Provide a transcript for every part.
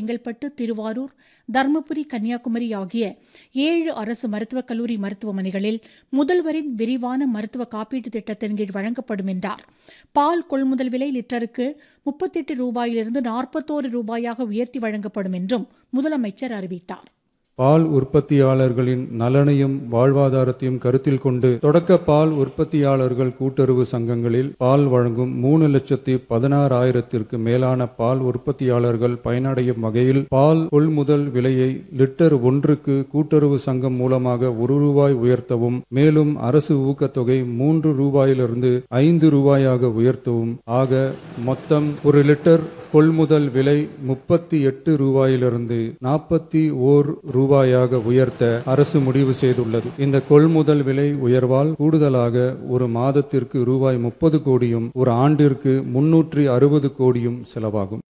செங்கல்பட்டு திருவாரூர் தருமபுரி கன்னியாகுமரி ஆகிய ஏழு அரசு மருத்துவக் கல்லூரி மருத்துவமனைகளில் முதல்வரின் விரிவான மருத்துவ காப்பீட்டு திட்டத்தின் கீழ் வழங்கப்படும் என்றார் பால் கொள்முதல் விலை லிட்டருக்கு முப்பத்தெட்டு ரூபாயிலிருந்து நாற்பத்தோரு ரூபாயாக உயர்த்தி வழங்கப்படும் என்றும் முதலமைச்சர் அறிவித்தார் பால் உற்பத்தியாளர்களின் நலனையும் வாழ்வாதாரத்தையும் கருத்தில் கொண்டு தொடக்க பால் உற்பத்தியாளர்கள் கூட்டுறவு சங்கங்களில் பால் வழங்கும் மூணு லட்சத்தி பதினாறாயிரத்திற்கு மேலான பால் உற்பத்தியாளர்கள் பயனடையும் வகையில் பால் கொள்முதல் விலையை லிட்டர் ஒன்றுக்கு கூட்டுறவு சங்கம் மூலமாக ஒரு ரூபாய் உயர்த்தவும் மேலும் அரசு ஊக்கத்தொகை மூன்று ரூபாயிலிருந்து ஐந்து ரூபாயாக உயர்த்தவும் ஆக மொத்தம் ஒரு லிட்டர் கொள்முதல் விலை முப்பத்தி எட்டு ரூபாயிலிருந்து நாற்பத்தி ஓர் ரூபாயாக உயர்த்த அரசு முடிவு செய்துள்ளது இந்த கொள்முதல் விலை உயர்வால் கூடுதலாக ஒரு மாதத்திற்கு ரூபாய் முப்பது கோடியும் ஒரு ஆண்டிற்கு முன்னூற்றி அறுபது கோடியும் செலவாகும்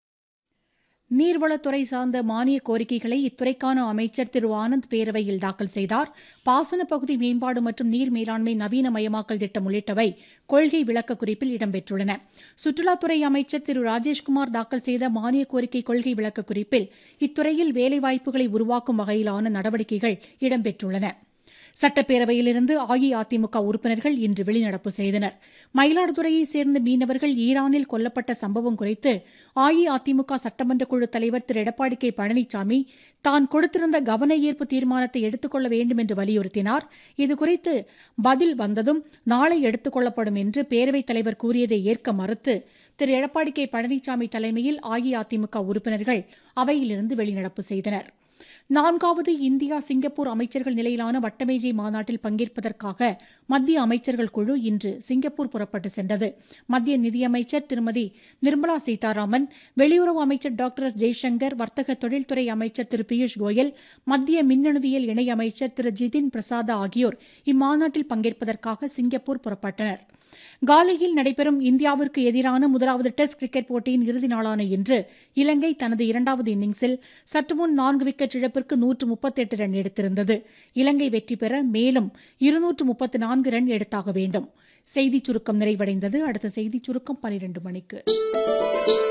நீர்வளத்துறை சார்ந்த மானிய கோரிக்கைகளை இத்துறைக்கான அமைச்சர் திரு ஆனந்த் பேரவையில் தாக்கல் செய்தார் பாசன பகுதி மேம்பாடு மற்றும் நீர் மேலாண்மை நவீனமயமாக்கல் திட்டம் உள்ளிட்டவை கொள்கை விளக்க குறிப்பில் இடம்பெற்றுள்ளன சுற்றுலாத்துறை அமைச்சர் திரு ராஜேஷ்குமார் தாக்கல் செய்த மானிய கோரிக்கை கொள்கை விளக்க குறிப்பில் இத்துறையில் வேலைவாய்ப்புகளை உருவாக்கும் வகையிலான நடவடிக்கைகள் இடம்பெற்றுள்ளன சட்டப்பேரவையிலிருந்து அஇஅதிமுக உறுப்பினர்கள் இன்று வெளிநடப்பு செய்தனர் மயிலாடுதுறையைச் சேர்ந்த மீனவர்கள் ஈரானில் கொல்லப்பட்ட சம்பவம் குறித்து அஇஅதிமுக சட்டமன்ற குழு தலைவர் திரு எடப்பாடி கே பழனிசாமி தான் கொடுத்திருந்த கவன ஈர்ப்பு தீர்மானத்தை எடுத்துக்கொள்ள வேண்டும் என்று வலியுறுத்தினார் இதுகுறித்து பதில் வந்ததும் நாளை எடுத்துக் கொள்ளப்படும் என்று பேரவைத் தலைவர் கூறியதை ஏற்க மறுத்து திரு எடப்பாடி கே பழனிசாமி தலைமையில் அஇஅதிமுக உறுப்பினர்கள் அவையிலிருந்து வெளிநடப்பு செய்தனர் நான்காவது இந்தியா சிங்கப்பூர் அமைச்சர்கள் நிலையிலான வட்டமேஜை மாநாட்டில் பங்கேற்பதற்காக மத்திய அமைச்சர்கள் குழு இன்று சிங்கப்பூர் புறப்பட்டு சென்றது மத்திய நிதியமைச்சர் திருமதி நிர்மலா சீதாராமன் வெளியுறவு அமைச்சர் டாக்டர் எஸ் ஜெய்சங்கர் வர்த்தக தொழில்துறை அமைச்சர் திரு பியூஷ் கோயல் மத்திய மின்னணுவியல் இணையமைச்சர் திரு ஜிதின் பிரசாத் ஆகியோர் இம்மாநாட்டில் பங்கேற்பதற்காக சிங்கப்பூர் புறப்பட்டனர் காலியில் நடைபெறும் இந்தியாவிற்கு எதிரான முதலாவது டெஸ்ட் கிரிக்கெட் போட்டியின் இறுதி நாளான இன்று இலங்கை தனது இரண்டாவது இன்னிங்ஸில் சற்றுமுன் நான்கு விக்கெட் இழப்பிற்கு நூற்று முப்பத்தெட்டு ரன் எடுத்திருந்தது இலங்கை வெற்றி பெற மேலும் இருநூற்று முப்பத்து நான்கு ரன் எடுத்தாக வேண்டும் செய்திச் சுருக்கம் நிறைவடைந்தது அடுத்த செய்திச் சுருக்கம் பனிரெண்டு மணிக்கு